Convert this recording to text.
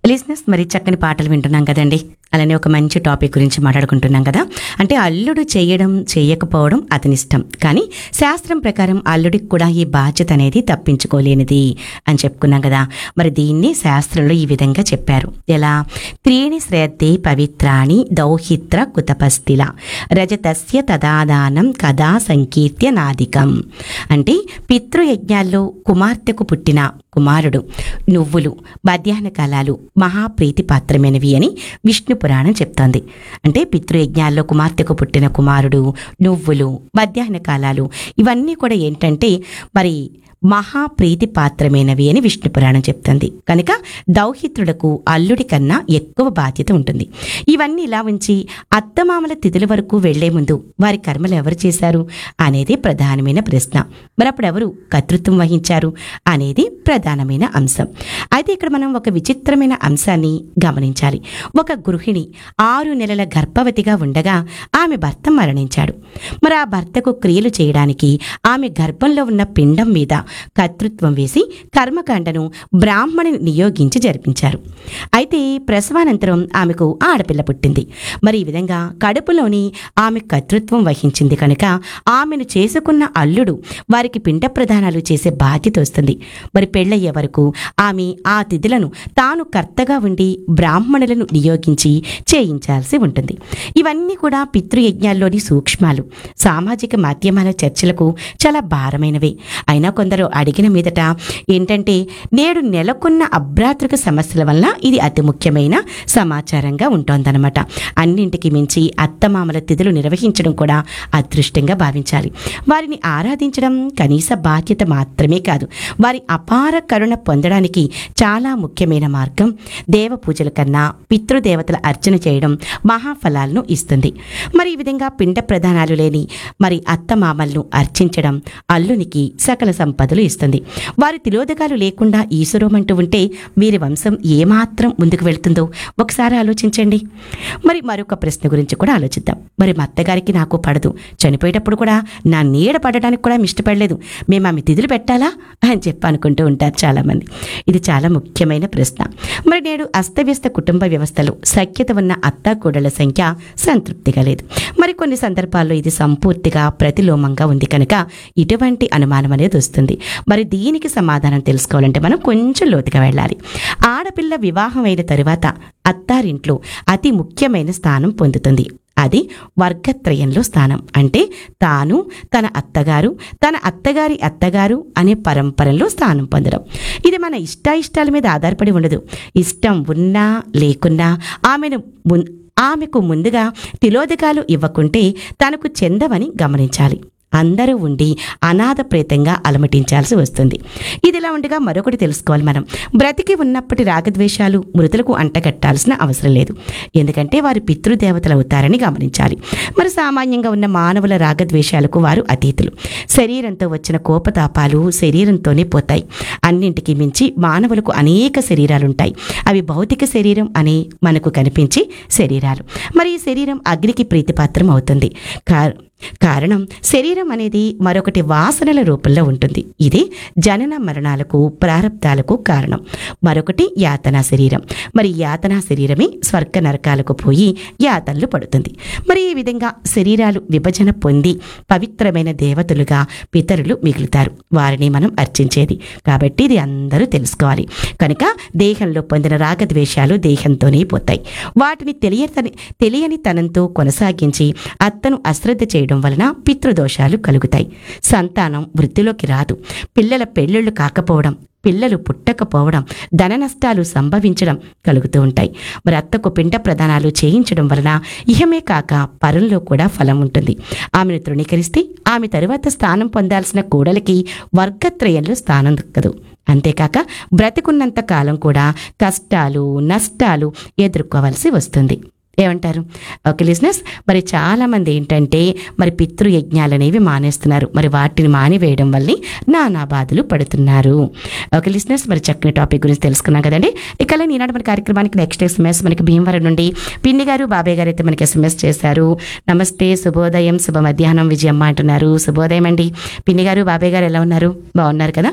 లిజినెస్ మరి చక్కని పాటలు వింటున్నాం కదండి అలానే ఒక మంచి టాపిక్ గురించి మాట్లాడుకుంటున్నాం కదా అంటే అల్లుడు చేయడం చేయకపోవడం అతని ఇష్టం కానీ శాస్త్రం ప్రకారం అల్లుడికి కూడా ఈ బాధ్యత అనేది తప్పించుకోలేనిది అని చెప్పుకున్నాం కదా మరి దీన్ని శాస్త్రంలో ఈ విధంగా చెప్పారు ఎలా త్రీణి శ్రద్ధే పవిత్రాణి దౌహిత్ర కుతపస్థిల రజతస్య తదాదానం కదా సంకీర్త్య నాదికం అంటే పితృయజ్ఞాల్లో కుమార్తెకు పుట్టిన కుమారుడు నువ్వులు మధ్యాహ్న కాలాలు మహాప్రీతి పాత్రమైనవి అని విష్ణు పురాణం చెప్తోంది అంటే పితృయజ్ఞాల్లో కుమార్తెకు పుట్టిన కుమారుడు నువ్వులు మధ్యాహ్న కాలాలు ఇవన్నీ కూడా ఏంటంటే మరి మహాప్రీతి పాత్రమైనవి అని విష్ణు పురాణం చెప్తుంది కనుక దౌహిత్రులకు అల్లుడి కన్నా ఎక్కువ బాధ్యత ఉంటుంది ఇవన్నీ ఇలా ఉంచి అత్తమామల తిథుల వరకు వెళ్లే ముందు వారి కర్మలు ఎవరు చేశారు అనేది ప్రధానమైన ప్రశ్న మరి అప్పుడు ఎవరు కర్తృత్వం వహించారు అనేది ప్రధానమైన అంశం అయితే ఇక్కడ మనం ఒక విచిత్రమైన అంశాన్ని గమనించాలి ఒక గృహిణి ఆరు నెలల గర్భవతిగా ఉండగా ఆమె భర్త మరణించాడు మరి ఆ భర్తకు క్రియలు చేయడానికి ఆమె గర్భంలో ఉన్న పిండం మీద కర్తృత్వం వేసి కర్మకాండను బ్రాహ్మణిని నియోగించి జరిపించారు అయితే ప్రసవానంతరం ఆమెకు ఆడపిల్ల పుట్టింది మరి ఈ విధంగా కడుపులోని ఆమె కర్తృత్వం వహించింది కనుక ఆమెను చేసుకున్న అల్లుడు వారికి పిండ ప్రదానాలు చేసే బాధ్యత వస్తుంది మరి పెళ్ళయ్యే వరకు ఆమె ఆ తిథులను తాను కర్తగా ఉండి బ్రాహ్మణులను నియోగించి చేయించాల్సి ఉంటుంది ఇవన్నీ కూడా పితృయజ్ఞాల్లోని సూక్ష్మాలు సామాజిక మాధ్యమాల చర్చలకు చాలా భారమైనవి అయినా కొందరు అడిగిన మీదట ఏంటంటే నేడు నెలకొన్న అభ్రాతృక సమస్యల వల్ల ఇది అతి ముఖ్యమైన సమాచారంగా ఉంటోందన్నమాట అన్నింటికి మించి అత్తమామల తిథులు నిర్వహించడం కూడా అదృష్టంగా భావించాలి వారిని ఆరాధించడం కనీస బాధ్యత మాత్రమే కాదు వారి అపార కరుణ పొందడానికి చాలా ముఖ్యమైన మార్గం దేవ పూజల కన్నా పితృదేవతల అర్చన చేయడం మహాఫలాలను ఇస్తుంది మరి ఈ విధంగా పిండ ప్రధానాలు లేని మరి అత్తమామలను అర్చించడం అల్లునికి సకల సంపదలు ఇస్తుంది వారి తిలోదకాలు లేకుండా ఈశ్వరమంటూ ఉంటే వీరి వంశం ఏమాత్రం ముందుకు వెళ్తుందో ఒకసారి ఆలోచించండి మరి మరొక ప్రశ్న గురించి కూడా ఆలోచిద్దాం మరి మా అత్తగారికి నాకు పడదు చనిపోయేటప్పుడు కూడా నా నీడ పడడానికి కూడా ఆమె ఇష్టపడలేదు మేము ఆమె తిథులు పెట్టాలా అని చెప్పి అనుకుంటూ ఉంటారు చాలామంది ఇది చాలా ముఖ్యమైన ప్రశ్న మరి నేడు అస్తవ్యస్త కుటుంబ వ్యవస్థలో సఖ్యత ఉన్న అత్తాకోడళ్ల సంఖ్య సంతృప్తిగా లేదు మరి కొన్ని సందర్భాల్లో ఇది సంపూర్తిగా ప్రతిలోమంగా ఉంది కనుక ఇటువంటి అనుమానం అనేది వస్తుంది మరి దీనికి సమాధానం తెలుసుకోవాలంటే మనం కొంచెం లోతుగా వెళ్ళాలి ఆడపిల్ల వివాహం అయిన తరువాత అత్తారింట్లో అతి ముఖ్యమైన స్థానం పొందుతుంది అది వర్గత్రయంలో స్థానం అంటే తాను తన అత్తగారు తన అత్తగారి అత్తగారు అనే పరంపరలో స్థానం పొందడం ఇది మన ఇష్టాయిష్టాల మీద ఆధారపడి ఉండదు ఇష్టం ఉన్నా లేకున్నా ఆమెను మున్ ఆమెకు ముందుగా తిలోదకాలు ఇవ్వకుంటే తనకు చెందవని గమనించాలి అందరూ ఉండి అనాథ ప్రేతంగా అలమటించాల్సి వస్తుంది ఇదిలా ఉండగా మరొకటి తెలుసుకోవాలి మనం బ్రతికి ఉన్నప్పటి రాగద్వేషాలు మృతులకు అంటగట్టాల్సిన అవసరం లేదు ఎందుకంటే వారు పితృదేవతలు అవుతారని గమనించాలి మరి సామాన్యంగా ఉన్న మానవుల రాగద్వేషాలకు వారు అతీతులు శరీరంతో వచ్చిన కోపతాపాలు శరీరంతోనే పోతాయి అన్నింటికి మించి మానవులకు అనేక శరీరాలుంటాయి అవి భౌతిక శరీరం అని మనకు కనిపించే శరీరాలు మరి ఈ శరీరం అగ్నికి ప్రీతిపాత్రం అవుతుంది కా కారణం శరీరం అనేది మరొకటి వాసనల రూపంలో ఉంటుంది ఇది జనన మరణాలకు ప్రారంధాలకు కారణం మరొకటి యాతనా శరీరం మరి యాతనా శరీరమే స్వర్గ నరకాలకు పోయి యాతనలు పడుతుంది మరి ఈ విధంగా శరీరాలు విభజన పొంది పవిత్రమైన దేవతలుగా పితరులు మిగులుతారు వారిని మనం అర్చించేది కాబట్టి ఇది అందరూ తెలుసుకోవాలి కనుక దేహంలో పొందిన రాగద్వేషాలు దేహంతోనే పోతాయి వాటిని తెలియని తెలియని తనంతో కొనసాగించి అత్తను అశ్రద్ధ చేయడం వలన పితృదోషాలు కలుగుతాయి సంతానం వృద్ధిలోకి రాదు పిల్లల పెళ్ళిళ్ళు కాకపోవడం పిల్లలు పుట్టకపోవడం ధన నష్టాలు సంభవించడం కలుగుతూ ఉంటాయి మరి అత్తకు పిండ ప్రదానాలు చేయించడం వలన ఇహమే కాక పరంలో కూడా ఫలం ఉంటుంది ఆమెను తృణీకరిస్తే ఆమె తరువాత స్థానం పొందాల్సిన కూడలికి వర్గత్రయంలో స్థానం దక్కదు అంతేకాక బ్రతికున్నంత కాలం కూడా కష్టాలు నష్టాలు ఎదుర్కోవాల్సి వస్తుంది ఏమంటారు ఓకే లిజినెస్ మరి చాలా మంది ఏంటంటే మరి పితృయజ్ఞాలు అనేవి మానేస్తున్నారు మరి వాటిని మానివేయడం వల్ల నానా బాధలు పడుతున్నారు ఓకే లిజినెస్ మరి చక్కని టాపిక్ గురించి తెలుసుకున్నాం కదండి ఇక ఈనాడు మన కార్యక్రమానికి నెక్స్ట్ ఎస్ఎంఎస్ మనకి భీమవరం నుండి పిన్ని గారు బాబాయ్ గారు అయితే మనకి ఎస్ఎంఎస్ చేశారు నమస్తే శుభోదయం శుభ మధ్యాహ్నం విజయమ్మ అంటున్నారు శుభోదయం అండి పిన్ని గారు బాబాయ్ గారు ఎలా ఉన్నారు బాగున్నారు కదా